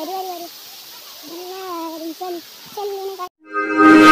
വരി വരി വരി എല്ലാവരും ചെൽ ചെല്ലിനെ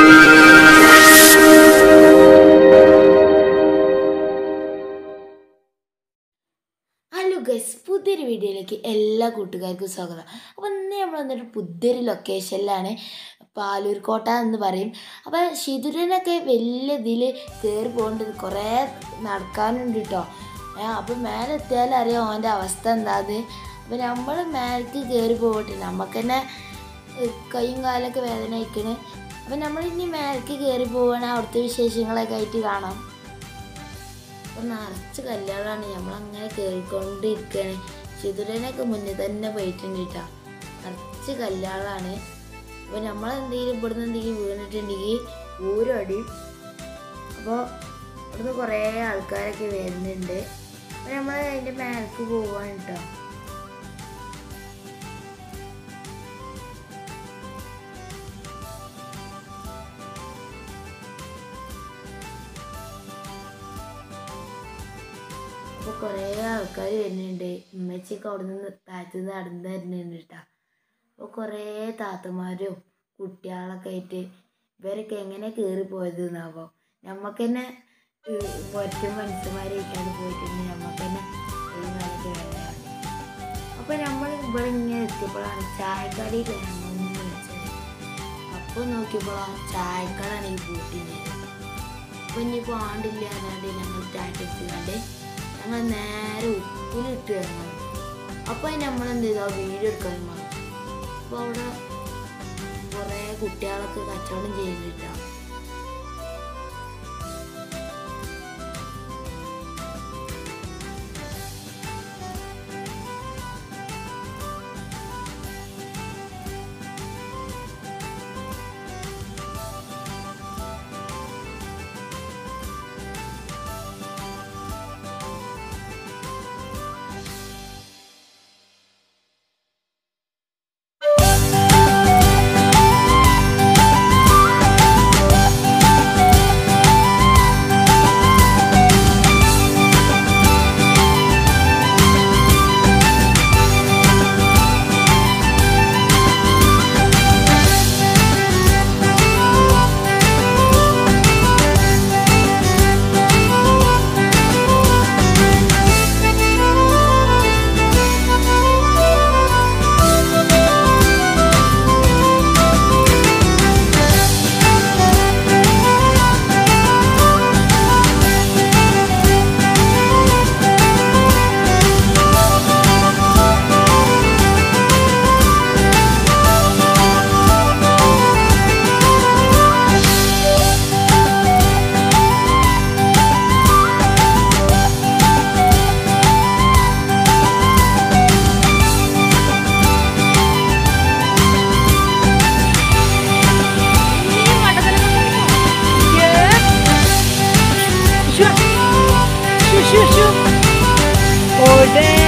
ഹലോ ഗൈസ് പുതിയൊരു വീഡിയോയിലേക്ക് എല്ലാ കൂട്ടുകാർക്കും സ്വാഗതം അപ്പോൾ ഇന്ന് നമ്മൾ വന്നിട്ട് പുതിയൊരു ലൊക്കേഷനിലാണ് പാലൂർ കോട്ട എന്ന് പറയും അപ്പോൾ ശിതുരനൊക്കെ വലിയ ഇതിൽ കയറി പോകേണ്ടത് കുറേ നടക്കാനുണ്ട് കേട്ടോ അപ്പോൾ മേലെ എത്തിയാലും അറിയാം അവൻ്റെ അവസ്ഥ എന്താന്ന് അപ്പോൾ നമ്മൾ മേലേക്ക് കയറി പോകട്ടെ നമുക്ക് തന്നെ ഏഹ്, കൈയും കാലൊക്കെ വേദന അയക്കണ് അപ്പോൾ നമ്മൾ ഇനി മേലേക്ക് കയറി പോവുകയാണെങ്കിൽ അവിടുത്തെ വിശേഷങ്ങളൊക്കെ ആയിട്ട് കാണാം അപ്പോൾ നിറച്ച് കല്യാണമാണ് നമ്മളങ്ങനെ കയറിക്കൊണ്ടിരിക്കുകയാണ് ചിതുരനൊക്കെ മുന്നിൽ തന്നെ പോയിട്ടുണ്ട് കേട്ടോ നിറച്ച് കല്യാണമാണ് അപ്പോൾ നമ്മളെന്തെങ്കിലും ഇവിടുന്ന് എന്തെങ്കിലും വീണിട്ടുണ്ടെങ്കിൽ ഊരടി അപ്പോൾ ഇവിടുന്ന് കുറേ ആൾക്കാരൊക്കെ വരുന്നുണ്ട് അപ്പോൾ നമ്മൾ അതിൻ്റെ മേലേക്ക് പോവാണ് കേട്ടോ അപ്പോൾ കുറേ ആൾക്കാർ വരുന്നുണ്ട് ഉമ്മച്ചിയൊക്കെ അവിടെ നിന്ന് താഴത്ത് നടന്ന് വരുന്നുണ്ട് കേട്ടോ അപ്പോൾ കുറേ താത്തമാരും കുട്ടികളൊക്കെ ആയിട്ട് ഇവരൊക്കെ എങ്ങനെ കയറി പോയത് എന്നാവോ നമുക്ക് തന്നെ ഒറ്റ മനുഷ്യന്മാരായിട്ടാണ് പോയിട്ടുണ്ട് നമുക്ക് തന്നെ ഒരു കാലത്ത് വേദനയാണ് അപ്പോൾ നമ്മൾ ഇവിടെ ഇങ്ങനെ എത്തിയപ്പോഴാണ് ചായക്കടയിൽ നമ്മളൊന്നും വിളിച്ചത് അപ്പോൾ നോക്കിയപ്പോഴാണ് ചായക്കടയാണ് ഈ പൂട്ടിൻ്റെ അപ്പോൾ ഇനിയിപ്പോൾ ആണ്ടില്ല എന്നാണ്ട് ഞങ്ങൾ ടാറ്റ എടുത്തുകൊണ്ട് ഞങ്ങൾ നേരെ ഉപ്പിലിട്ട് ഇറങ്ങണം അപ്പോൾ നമ്മൾ എന്ത് ചെയ്താൽ വീഡിയോ എടുക്കാൻ മറന്നു അപ്പോൾ അവിടെ കുറേ കുട്ടികളൊക്കെ കച്ചവടം ചെയ്യുന്നുണ്ടാവും Shoo, shoo, shoo. Order.